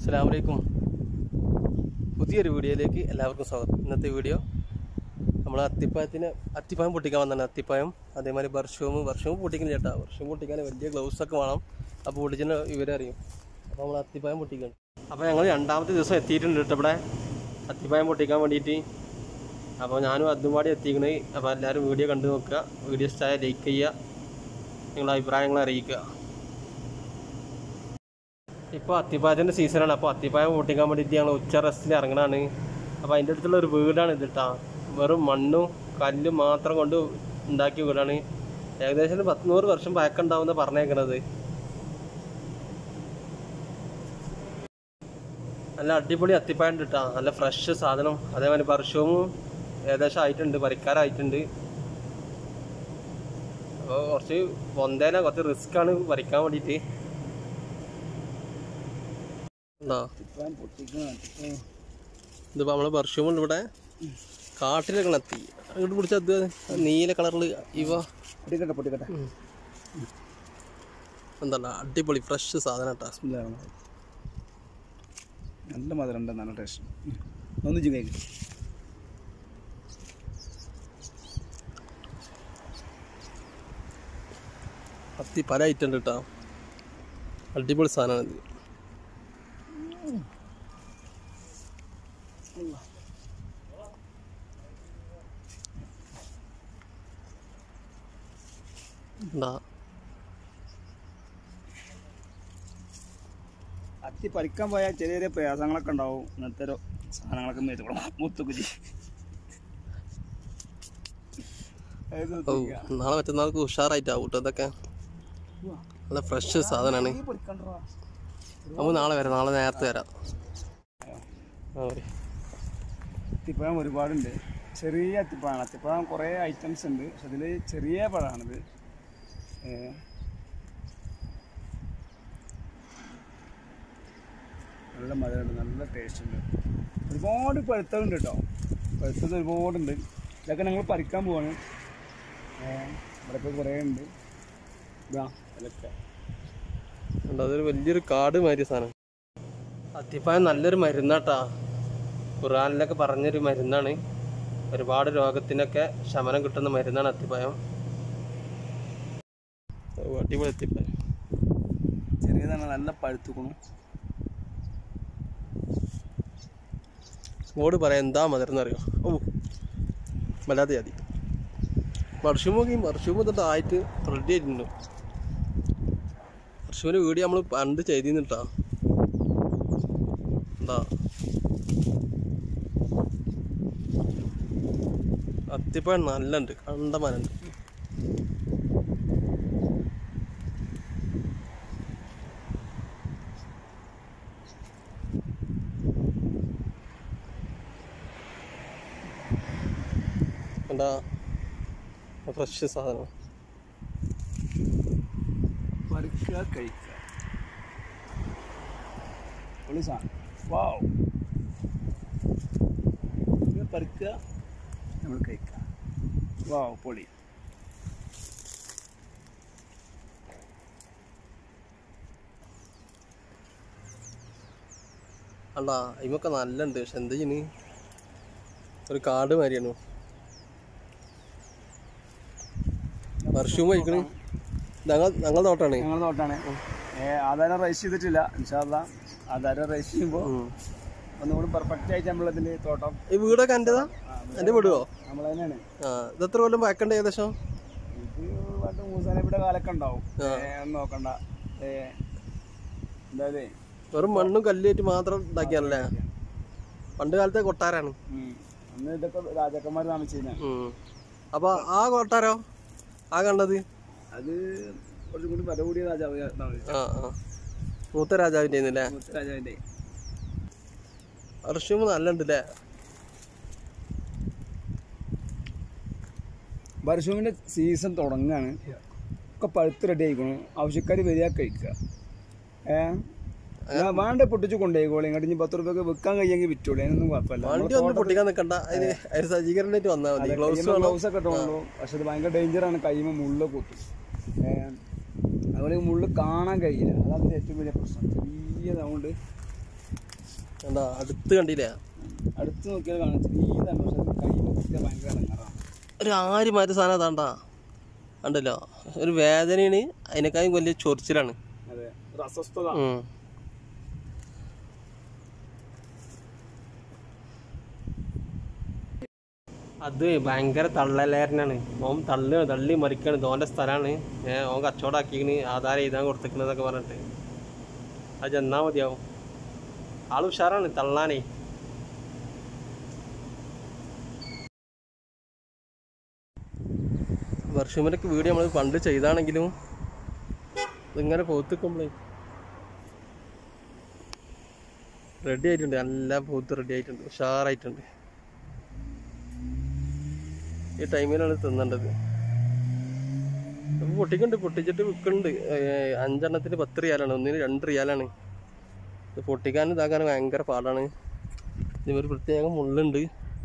അസ്സലാമലൈക്കും പുതിയൊരു വീഡിയോയിലേക്ക് എല്ലാവർക്കും സ്വാഗതം ഇന്നത്തെ വീഡിയോ നമ്മൾ അത്തിപ്പായത്തിന് അത്തിപ്പായം പൊട്ടിക്കാൻ വന്നതാണ് അത്തിപ്പായം അതേമാതിരി വർഷവും വർഷവും പൊട്ടിക്കണം ചേട്ടാ വർഷവും പൊട്ടിക്കാൻ വലിയ ഗ്ലൗസ് ഒക്കെ വേണം അപ്പോൾ പൊട്ടിച്ചിന് വിവരം അറിയും അപ്പോൾ നമ്മൾ അത്തിപ്പായം പൊട്ടിക്കണം അപ്പോൾ ഞങ്ങൾ രണ്ടാമത്തെ ദിവസം എത്തിയിട്ടുണ്ട് കേട്ടോ ഇവിടെ അത്തിപ്പായം പൊട്ടിക്കാൻ വേണ്ടിയിട്ട് അപ്പോൾ ഞാനും അതും പാടി എത്തിക്കണേ അപ്പോൾ എല്ലാവരും വീഡിയോ കണ്ടു നോക്കുക വീഡിയോ ഇഷ്ടമായ ലൈക്ക് ചെയ്യുക നിങ്ങളുടെ അഭിപ്രായങ്ങൾ അറിയിക്കുക ഇപ്പോൾ അത്തിപ്പായത്തിൻ്റെ സീസണാണ് അപ്പോൾ അത്തിപ്പായം പൊട്ടിക്കാൻ വേണ്ടിയിട്ട് ഞങ്ങൾ ഉച്ച റെസ്റ്റിൽ ഇറങ്ങണതാണ് അപ്പോൾ അതിൻ്റെ അടുത്തുള്ള ഒരു വീടാണ് ഇത് കേട്ടോ വെറും മണ്ണും കല്ലും മാത്രം കൊണ്ട് ഉണ്ടാക്കിയ വീടാണ് ഏകദേശം ഒരു പത്തുനൂറ് വർഷം പഴക്കമുണ്ടാവുന്ന പറഞ്ഞേക്കണത് നല്ല അടിപൊളി അത്തിപ്പായം ഉണ്ട് കേട്ടോ നല്ല ഫ്രഷ് സാധനം അതേമാതിരി വർഷവും ഏകദേശം ആയിട്ടുണ്ട് പറിക്കാറായിട്ടുണ്ട് അപ്പോൾ കുറച്ച് പൊന്തേന കുറച്ച് റിസ്ക് ആണ് പറിക്കാൻ വേണ്ടിയിട്ട് ഉണ്ടോ ഇതിപ്പോൾ നമ്മളെ വർഷമുണ്ട് ഇവിടെ കാട്ടിലൊക്കെ എത്തി അങ്ങോട്ട് പിടിച്ചത് നീല കളറിൽ ഇവ പൊട്ടിക്കട്ടെ പൊട്ടിക്കട്ടെ എന്താ അടിപൊളി ഫ്രഷ് സാധനം കേട്ടോ ബിസ്മില്ലാഹിർ റഹ്മാനിർ റഹീം. നല്ല മധുരം ഉണ്ട് നല്ല ടേസ്റ്റ് ഒന്ന് ചിക്കൻ അത്തി പല ഐറ്റം ഉണ്ട് കേട്ടോ അടിപൊളി സാധനമാണ് ഇത് എന്താ അത്തി പറിക്കാൻ പോയാൽ ചെറിയ ചെറിയ പ്രയാസങ്ങളൊക്കെ ഉണ്ടാവും ഇങ്ങനത്തെ ഒരു സാധനങ്ങളൊക്കെ മേടിക്കണം മുത്തുക്കുറ്റി ഓ നാളെ മറ്റന്നാൾക്ക് ഉഷാറായിട്ടാവും കേട്ടോ ഇതൊക്കെ നല്ല ഫ്രഷ് സാധനമാണ് നമുക്ക് നാളെ വരാം നാളെ നേരത്തെ വരാം ആ പറയ്. അത്തിപ്പഴം ഒരുപാടുണ്ട് ചെറിയ അത്തിപ്പഴമാണ് അത്തിപ്പഴം കുറേ ഐറ്റംസ് ഉണ്ട് പക്ഷെ അതിൽ ചെറിയ പഴമാണിത് ഏ. നല്ല മധുരമുണ്ട് നല്ല ടേസ്റ്റ് ഉണ്ട് ഒരുപാട് പഴുത്തതുണ്ട് കേട്ടോ പഴുത്തത് ഒരുപാടുണ്ട് ഇതൊക്കെ ഞങ്ങൾ പറിക്കാൻ പോവാണ് ഏ, ഇവിടെയൊക്കെ കുറേ ഉണ്ട് ഇതാ ഇതൊക്കെ ഉണ്ട് അതൊരു വലിയൊരു കാട് മാതിരി സാധനം അത്തിപ്പായം നല്ലൊരു മരുന്നാട്ടാ ഖുറാനിലൊക്കെ പറഞ്ഞൊരു മരുന്നാണ് ഒരുപാട് രോഗത്തിനൊക്കെ ശമനം കിട്ടുന്ന മരുന്നാണ് അത്തിപ്പായം ഓ, അടിപൊളി അത്തിപ്പായം ചെറിയതാണ് നല്ല പഴുത്തുക്കണു ഓട് പറയാം എന്താ മധുരം അറിയോ ഓ വല്ലാതെ മതി വർഷമൊക്കെ വർഷവും തൊട്ട് ആയിട്ട് റെഡി ആയിട്ടുണ്ട് വർഷവിന് വീഡിയോ നമ്മൾ പണ്ട് ചെയ്തിരുന്നിട്ടാ എന്താ അത്തിപ്പഴം നല്ല ഉണ്ട് കണ്ടമാനുണ്ട് കണ്ടാ ഫ്രഷ് സാധനം പറിക്കുക കഴിക്കുക പൊളി സാധനം വാവ് ഇത് പറിക്കുക നമ്മൾ കഴിക്കുക വാവ് പൊളി അല്ല ഇവൊക്കെ നല്ല ഉണ്ട് പക്ഷെ എന്താ ചെയ്യുന്നു ഒരു കാട് മാതിരിയാണ് വർഷവും കഴിക്കണ് ഞങ്ങൾ ഞങ്ങൾ തോട്ടാണ് ഞങ്ങൾ തോട്ടാണ് ഏ ആധാരം രജിസ്റ്റർ ചെയ്തിട്ടില്ല ഇൻഷാല്ല ആധാരം രജിസ്റ്റർ ചെയ്യുമ്പോൾ ഒന്നുകൂടി പെർഫെക്റ്റ് ആയിട്ട് നമ്മളതിൽ തോട്ടം ഈ വീടൊക്കെ എൻ്റെതാ എൻ്റെ വീടുവോ നമ്മൾ തന്നെയാണ് ആ ഇത് എത്ര കൊല്ലം പഴക്കണ്ട ഏകദേശം ഇത് പണ്ട് മൂസാനപ്പിയുടെ കാലൊക്കെ ഉണ്ടാവും ആ. ഏ, ഒന്നും നോക്കണ്ട ഏ എന്തായാലേ വെറും മണ്ണും കല്ലുമായിട്ട് മാത്രം ഉണ്ടാക്കിയാണല്ലേ പണ്ട് കാലത്തെ കൊട്ടാരാണ് ഉം. അന്ന് ഇതൊക്കെ രാജാക്കന്മാർ താമസിച്ചിരുന്ന ഉം. അപ്പൊ ആ കൊട്ടാരോ ആ കണ്ടത് അത് കുറച്ചും കൂടി വില കൂടിയ രാജാവ് താമസിച്ചു ആ ആ മൂത്ത രാജാവിൻ്റെ അല്ലേ മൂത്ത രാജാവിന്റെ വർഷവും നല്ല ഉണ്ട് അല്ലേ വർഷവിന്റെ സീസൺ തുടങ്ങാണ് ഒക്കെ പഴുത്ത് റെഡി ആയിക്കണു ആവശ്യക്കാർ വരിക കഴിക്കുക ഏ ഞാൻ വേണ്ട പൊട്ടിച്ച് കൊണ്ടുപോയിക്കോളെ ഇങ്ങോട്ട് ഇനി പത്ത് റുപ്യൊക്കെ വിൽക്കാൻ കഴിയെങ്കിൽ വിറ്റോളൂ അതിനൊന്നും കുഴപ്പമില്ല വണ്ടി ഒന്നും പൊട്ടിക്കാൻ നിൽക്കണ്ട അതിന് അതിന് സജ്ജീകരണമായിട്ട് വന്നാൽ മതി ഗ്ലൗസ് വേണം ഗ്ലൗസ് ഒക്കെ ഇട്ടോളൂ പക്ഷെ അത് ഭയങ്കര ഡേഞ്ചറാണ് കൈമ മുള്ള കുത്തും ഏ, അതുപോലെ ഈ മുള്ള് കാണാൻ കഴിയില്ല അതാണ് ഇതിന്റെ ഏറ്റവും വലിയ പ്രശ്നം ചെറിയതാവുകൊണ്ട് എന്താ അടുത്ത് കണ്ടില്ലേ അടുത്ത് നോക്കിയാൽ കാണിച്ചു ഈ തന്നെ പക്ഷെ കയ്യിൽ കുത്തിയാൽ ഭയങ്കര ഇടങ്ങാറാണ് ഒരു ആര് മാറ്റ സാധനം അതാണ്ടാ ഉണ്ടല്ലോ ഒരു വേദനയാണ് അതിനേക്കാളും വലിയ ചൊറിച്ചിലാണ് അതെ ഒരു അസ്വസ്ഥത ഉം. അത് ഭയങ്കര തള്ളലേരനാണ് ഓൻ തള്ളി തള്ളി മറിക്കാണ് ഓൻ്റെ സ്ഥലമാണ് ഏഹ് ഓൻ കച്ചവടാക്കിക്കണ് ആധാരം എഴുതാൻ കൊടുത്തേക്കണെന്നൊക്കെ പറഞ്ഞിട്ട് അത് ചെന്നാ മതിയാവും ആള് ഉഷാറാണ് തള്ളാനേ വർഷമൊക്കെ വീഡിയോ നമ്മൾ പണ്ട് ചെയ്താണെങ്കിലും ഇതിങ്ങനെ പോത്തിക്കുമ്പോഴേ റെഡി ആയിട്ടുണ്ട് നല്ല പോത്ത് റെഡി ആയിട്ടുണ്ട് ഉഷാറായിട്ടുണ്ട് ഈ ടൈമിലാണ് തിന്നേണ്ടത് ഇപ്പൊ പൊട്ടിക്കുന്നുണ്ട് പൊട്ടിച്ചിട്ട് വിൽക്കുന്നുണ്ട് ഏർ അഞ്ചെണ്ണത്തിന് പത്ത് റിയാലാണ് ഒന്നിന് രണ്ട് റിയാലാണ് ഇത് പൊട്ടിക്കാനും ഇതാക്കാനും ഭയങ്കര പാടാണ് ഇതിനൊരു പ്രത്യേക മുള്ളുണ്ട്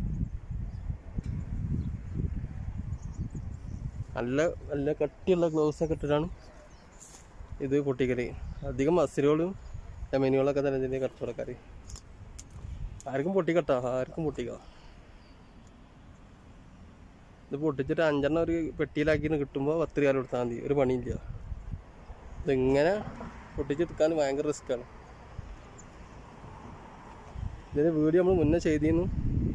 നല്ല നല്ല കട്ടിയുള്ള ഗ്ലൗസ് ഒക്കെ ഇട്ടിട്ടാണ് ഇത് പൊട്ടിക്കല് അധികം മസിലുകളും ലെമനുകളൊക്കെ തന്നെ ഇതിൻ്റെ കച്ചവടക്കാർ ആർക്കും പൊട്ടിക്കട്ടോ ആർക്കും പൊട്ടിക്കാം ഇത് പൊട്ടിച്ചിട്ട് അഞ്ചെണ്ണം ഒരു പെട്ടിയിലാക്കി കിട്ടുമ്പോൾ പത്ത് രൂപ കൊടുത്താൽ മതി ഒരു പണിയില്ല ഇതിങ്ങനെ പൊട്ടിച്ചെടുക്കാൻ ഭയങ്കര റിസ്ക്കാണ് ഇതിൻ്റെ വീഡിയോ നമ്മൾ മുന്നേ ചെയ്തിരുന്നു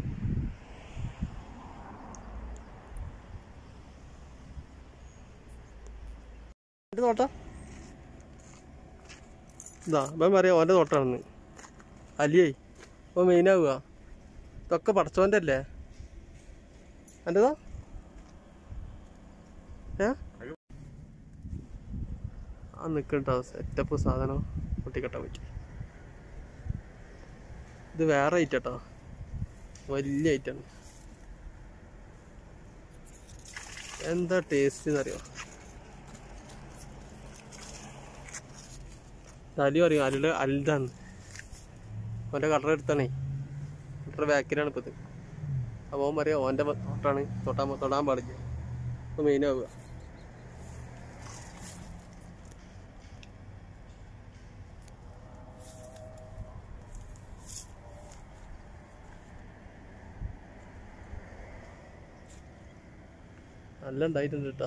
എൻ്റെ തോട്ടം ഇതാ ഇപ്പം പറയാം ഓൻ്റെ തോട്ടാണെന്ന് അലിയേ ഇപ്പം മെയിനാവുക ഇതൊക്കെ പടച്ചോൻ്റെ അല്ലേ എൻ്റെതാ ഏ ആ നിൽക്കട്ടോ സെറ്റപ്പ് സാധനം പൊട്ടിക്കട്ടാൻ പറ്റും ഇത് വേറെ ഐറ്റട്ടോ വലിയ ഐറ്റാണ് എന്താ ടേസ്റ്റ് എന്നറിയോ തലി പറയും അല്ല് അൽതാണ് ഓൻ്റെ കളർ എടുത്താണേ കളർ ബാക്കിലാണ് ഇപ്പം ഇത് അപ്പോൾ അവൻ പറയാം ഓൻ്റെ തൊട്ടാണ് തൊട്ടാൻ തൊടാൻ പാടില്ല അപ്പോൾ മെയിൻ ആവുക നല്ല ഉണ്ടായിട്ടുണ്ട് കേട്ടോ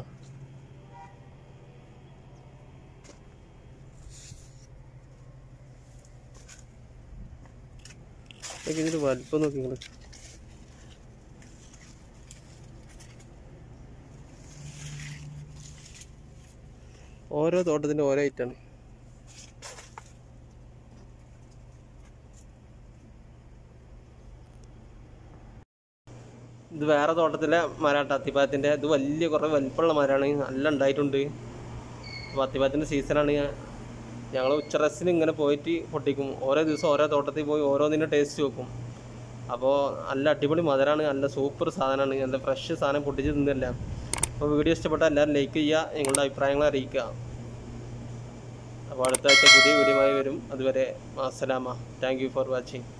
ഇതൊക്കെ ഇതിന്റെ വലിപ്പം നോക്കി നിങ്ങള് ഓരോ തോട്ടത്തിന്റെ ഓരോ ഐറ്റാണ് ഇത് വേറെ തോട്ടത്തിലെ മരാട്ട അത്തിപ്പാത്തിന്റെ ഇത് വലിയ കുറേ വലിപ്പമുള്ള മരമാണ് നല്ല ഉണ്ടായിട്ടുണ്ട് അപ്പോൾ അത്തിപ്പാത്തിന്റെ സീസണാണ് ഞങ്ങൾ ഉച്ചറസിന് ഇങ്ങനെ പോയിട്ട് പൊട്ടിക്കും ഓരോ ദിവസം ഓരോ തോട്ടത്തിൽ പോയി ഓരോന്നിൻ്റെ ടേസ്റ്റ് വെക്കും അപ്പോൾ നല്ല അടിപൊളി മധുരമാണ് നല്ല സൂപ്പർ സാധനമാണ് നല്ല ഫ്രഷ് സാധനം പൊട്ടിച്ച് തിന്നല്ല അപ്പോൾ വീഡിയോ ഇഷ്ടപ്പെട്ടാൽ എല്ലാവരും ലൈക്ക് ചെയ്യുക നിങ്ങളുടെ അഭിപ്രായങ്ങൾ അറിയിക്കുക അപ്പോൾ അടുത്ത ആഴ്ച പുതിയ വീഡിയോ വരും അതുവരെ അസ്സലാമ താങ്ക് യു ഫോർ വാച്ചിങ്